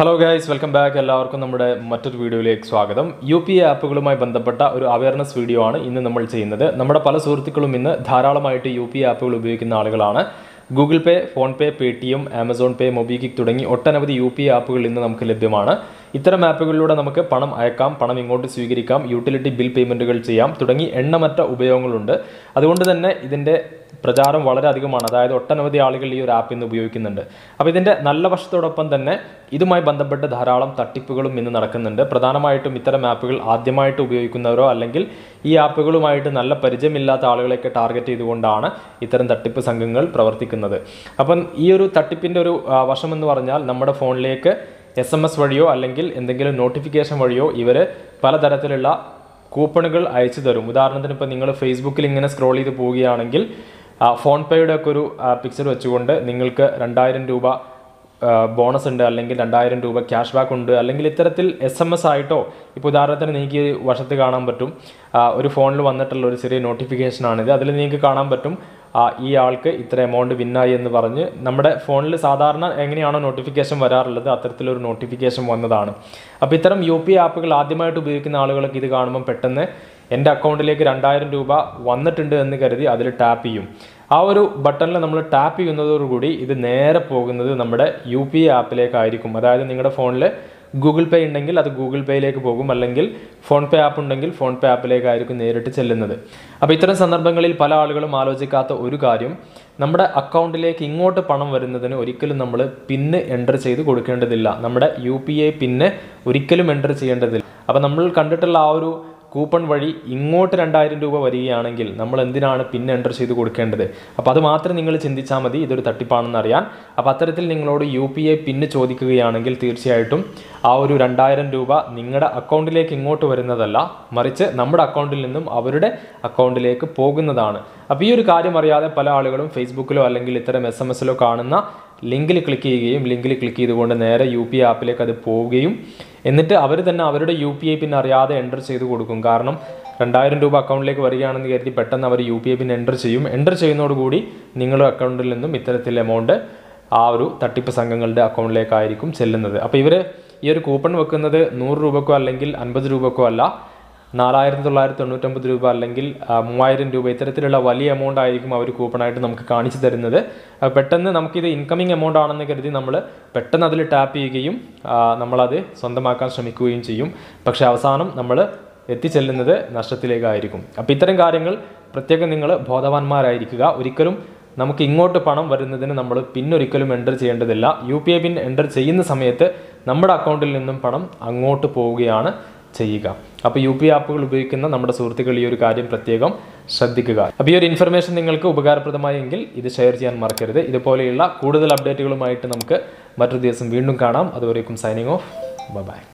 hello guys welcome back എല്ലാവർക്കും നമ്മുടെ മറ്റൊരു വീഡിയോയിലേക്ക് സ്വാഗതം യു പി ഐ ആപ്പുകളുമായി ബന്ധപ്പെട്ട ഒരു അവയർനെസ് വീഡിയോ ആണ് ഇന്ന് നമ്മൾ ചെയ്യുന്നത് നമ്മുടെ പല സുഹൃത്തുക്കളും ഇന്ന് ധാരാളമായിട്ട് യു പി ഐ ആപ്പുകൾ ഉപയോഗിക്കുന്ന ആളുകളാണ് Google Pay PhonePe Paytm Amazon Pay MobiKwik തുടങ്ങി ഒട്ടനവധി യു പി ഐ ആപ്പുകൾ ഇന്ന് നമുക്ക് ലഭ്യമാണ് ഇത്തരം ആപ്പുകളിലൂടെ നമുക്ക് പണം അയക്കാം പണം ഇങ്ങോട്ട് സ്വീകരിക്കാം യൂട്ടിലിറ്റി ബിൽ പേയ്മെൻറ്റുകൾ ചെയ്യാം തുടങ്ങി എണ്ണമറ്റ ഉപയോഗങ്ങളുണ്ട് അതുകൊണ്ട് തന്നെ ഇതിൻ്റെ പ്രചാരം വളരെ അധികമാണ് അതായത് ഒട്ടനവധി ആളുകൾ ഈ ഒരു ആപ്പ് ഇന്ന് ഉപയോഗിക്കുന്നുണ്ട് അപ്പോൾ ഇതിൻ്റെ നല്ല വശത്തോടൊപ്പം തന്നെ ഇതുമായി ബന്ധപ്പെട്ട് ധാരാളം തട്ടിപ്പുകളും ഇന്ന് നടക്കുന്നുണ്ട് പ്രധാനമായിട്ടും ഇത്തരം ആപ്പുകൾ ആദ്യമായിട്ട് ഉപയോഗിക്കുന്നവരോ അല്ലെങ്കിൽ ഈ ആപ്പുകളുമായിട്ട് നല്ല പരിചയമില്ലാത്ത ആളുകളെയൊക്കെ ടാർഗറ്റ് ചെയ്തുകൊണ്ടാണ് ഇത്തരം തട്ടിപ്പ് സംഘങ്ങൾ പ്രവർത്തിക്കുന്നത് അപ്പം ഈ ഒരു തട്ടിപ്പിൻ്റെ ഒരു ആ, വശമെന്ന് പറഞ്ഞാൽ നമ്മുടെ ഫോണിലേക്ക് എസ് എം എസ് വഴിയോ അല്ലെങ്കിൽ എന്തെങ്കിലും നോട്ടിഫിക്കേഷൻ വഴിയോ ഇവർ പലതരത്തിലുള്ള കൂപ്പണുകൾ അയച്ചു തരും ഉദാഹരണത്തിന് ഇപ്പോൾ നിങ്ങൾ ഫേസ്ബുക്കിൽ ഇങ്ങനെ സ്ക്രോൾ ചെയ്ത് പോവുകയാണെങ്കിൽ ആ, ഫോൺ പേയുടെ ഒക്കെ ഒരു പിക്ചർ വെച്ചുകൊണ്ട് നിങ്ങൾക്ക് രണ്ടായിരം രൂപ ബോണസ് ഉണ്ട് അല്ലെങ്കിൽ രണ്ടായിരം രൂപ ക്യാഷ് ബാക്ക് ഉണ്ട് അല്ലെങ്കിൽ ഇത്തരത്തിൽ എസ് എം എസ് ആയിട്ടോ ഇപ്പോൾ ഉദാഹരണത്തിന് നിങ്ങൾക്ക് ഈ വശത്ത് കാണാൻ പറ്റും ആ, ഒരു ഫോണിൽ വന്നിട്ടുള്ള ഒരു ചെറിയ നോട്ടിഫിക്കേഷൻ ആണിത് അതിൽ നിങ്ങൾക്ക് കാണാൻ പറ്റും ആ, ഈ ആൾക്ക് ഇത്ര എമൗണ്ട് വിന്നായി എന്ന് പറഞ്ഞ് നമ്മുടെ ഫോണിൽ സാധാരണ എങ്ങനെയാണോ നോട്ടിഫിക്കേഷൻ വരാറുള്ളത് അത്തരത്തിലൊരു നോട്ടിഫിക്കേഷൻ വന്നതാണ് അപ്പോൾ ഇത്തരം യു പി ആപ്പുകൾ ആദ്യമായിട്ട് ഉപയോഗിക്കുന്ന ആളുകളൊക്കെ ഇത് കാണുമ്പോൾ പെട്ടെന്ന് എൻ്റെ അക്കൗണ്ടിലേക്ക് രണ്ടായിരം രൂപ വന്നിട്ടുണ്ട് എന്ന് കരുതി അതിൽ ടാപ്പ് ചെയ്യും ആ ഒരു ബട്ടണിൽ നമ്മൾ ടാപ്പ് ചെയ്യുന്നതോടുകൂടി ഇത് നേരെ പോകുന്നത് നമ്മുടെ യു പി ഐ ആപ്പിലേക്കായിരിക്കും അതായത് നിങ്ങളുടെ ഫോണിൽ ഗൂഗിൾ പേ ഉണ്ടെങ്കിൽ അത് ഗൂഗിൾ പേയിലേക്ക് പോകും അല്ലെങ്കിൽ ഫോൺ പേ ആപ്പ് ഉണ്ടെങ്കിൽ ഫോൺ പേ ആപ്പിലേക്കായിരിക്കും നേരിട്ട് ചെല്ലുന്നത് അപ്പോൾ ഇത്തരം സന്ദർഭങ്ങളിൽ പല ആളുകളും ആലോചിക്കാത്ത ഒരു കാര്യം നമ്മുടെ അക്കൗണ്ടിലേക്ക് ഇങ്ങോട്ട് പണം വരുന്നതിന് ഒരിക്കലും നമ്മൾ പിന്ന് എൻ്റർ ചെയ്ത് കൊടുക്കേണ്ടതില്ല നമ്മുടെ യു പി ഐ പിന്ന് ഒരിക്കലും എൻ്റർ ചെയ്യേണ്ടതില്ല അപ്പോൾ നമ്മൾ കണ്ടിട്ടുള്ള ആ ഒരു കൂപ്പൺ വഴി ഇങ്ങോട്ട് രണ്ടായിരം രൂപ വരികയാണെങ്കിൽ നമ്മൾ എന്തിനാണ് പിൻ എൻ്റർ ചെയ്ത് കൊടുക്കേണ്ടത് അപ്പോൾ അത് മാത്രം നിങ്ങൾ ചിന്തിച്ചാൽ മതി ഇതൊരു തട്ടിപ്പാണെന്ന് അറിയാൻ അപ്പോൾ അത്തരത്തിൽ നിങ്ങളോട് യു പി ഐ പിന്ന് ചോദിക്കുകയാണെങ്കിൽ തീർച്ചയായിട്ടും ആ ഒരു രണ്ടായിരം രൂപ നിങ്ങളുടെ അക്കൗണ്ടിലേക്ക് ഇങ്ങോട്ട് വരുന്നതല്ല മറിച്ച് നമ്മുടെ അക്കൗണ്ടിൽ നിന്നും അവരുടെ അക്കൗണ്ടിലേക്ക് പോകുന്നതാണ് അപ്പോൾ ഈ ഒരു കാര്യം അറിയാതെ പല ആളുകളും ഫേസ്ബുക്കിലോ അല്ലെങ്കിൽ ഇത്തരം എസ് എം എസിലോ കാണുന്ന ലിങ്കിൽ ക്ലിക്ക് ചെയ്യുകയും ലിങ്കിൽ ക്ലിക്ക് ചെയ്തുകൊണ്ട് നേരെ യു പി ഐ ആപ്പിലേക്ക് അത് പോവുകയും എന്നിട്ട് അവർ തന്നെ അവരുടെ യു പി ഐ പിൻ അറിയാതെ എൻ്റർ ചെയ്ത് കൊടുക്കും കാരണം രണ്ടായിരം രൂപ അക്കൗണ്ടിലേക്ക് വരികയാണെന്ന് കരുതി പെട്ടെന്ന് അവർ U P I PIN enter ചെയ്യും എൻ്റർ ചെയ്യുന്നതോടുകൂടി നിങ്ങളുടെ അക്കൗണ്ടിൽ നിന്നും ഇത്തരത്തിൽ എമൗണ്ട് ആ ഒരു തട്ടിപ്പ് സംഘങ്ങളുടെ അക്കൗണ്ടിലേക്കായിരിക്കും ചെല്ലുന്നത് അപ്പോൾ ഇവർ ഈ ഒരു കൂപ്പൺ വെക്കുന്നത് നൂറ് രൂപക്കോ അല്ലെങ്കിൽ അൻപത് രൂപക്കോ അല്ല നാലായിരത്തി തൊള്ളായിരത്തി തൊണ്ണൂറ്റൊമ്പത് രൂപ അല്ലെങ്കിൽ ആ, മൂവായിരം രൂപ ഇത്തരത്തിലുള്ള വലിയ എമൗണ്ട് ആയിരിക്കും അവർ കൂപ്പണായിട്ട് നമുക്ക് കാണിച്ചു തരുന്നത് ആ, പെട്ടെന്ന് നമുക്കിത് ഇൻകമിങ് എമൗണ്ട് ആണെന്ന് കരുതി നമ്മൾ പെട്ടെന്ന് അതിൽ ടാപ്പ് ചെയ്യുകയും ആ, നമ്മളത് സ്വന്തമാക്കാൻ ശ്രമിക്കുകയും ചെയ്യും പക്ഷേ അവസാനം നമ്മൾ എത്തിച്ചെല്ലുന്നത് നഷ്ടത്തിലേക്കായിരിക്കും അപ്പോൾ ഇത്തരം കാര്യങ്ങൾ പ്രത്യേകം നിങ്ങൾ ബോധവാന്മാരായിരിക്കുക ഒരിക്കലും നമുക്ക് ഇങ്ങോട്ട് പണം വരുന്നതിന് നമ്മൾ പിന്നൊരിക്കലും എൻ്റർ ചെയ്യേണ്ടതില്ല U P I PIN enter ചെയ്യുന്ന സമയത്ത് നമ്മുടെ അക്കൗണ്ടിൽ നിന്നും പണം അങ്ങോട്ട് പോവുകയാണ് ചെയ്യുക അപ്പോൾ യു പി ആപ്പുകൾ ഉപയോഗിക്കുന്ന നമ്മുടെ സുഹൃത്തുക്കൾ ഈ ഒരു കാര്യം പ്രത്യേകം ശ്രദ്ധിക്കുക അപ്പോൾ ഈ ഒരു ഇൻഫർമേഷൻ നിങ്ങൾക്ക് ഉപകാരപ്രദമായെങ്കിൽ ഇത് ഷെയർ ചെയ്യാൻ മറക്കരുത് ഇതുപോലെയുള്ള കൂടുതൽ അപ്ഡേറ്റുകളുമായിട്ട് നമുക്ക് മറ്റൊരു ദിവസം വീണ്ടും കാണാം അതുവരേക്കും സൈനിങ് ഓഫ് ബൈ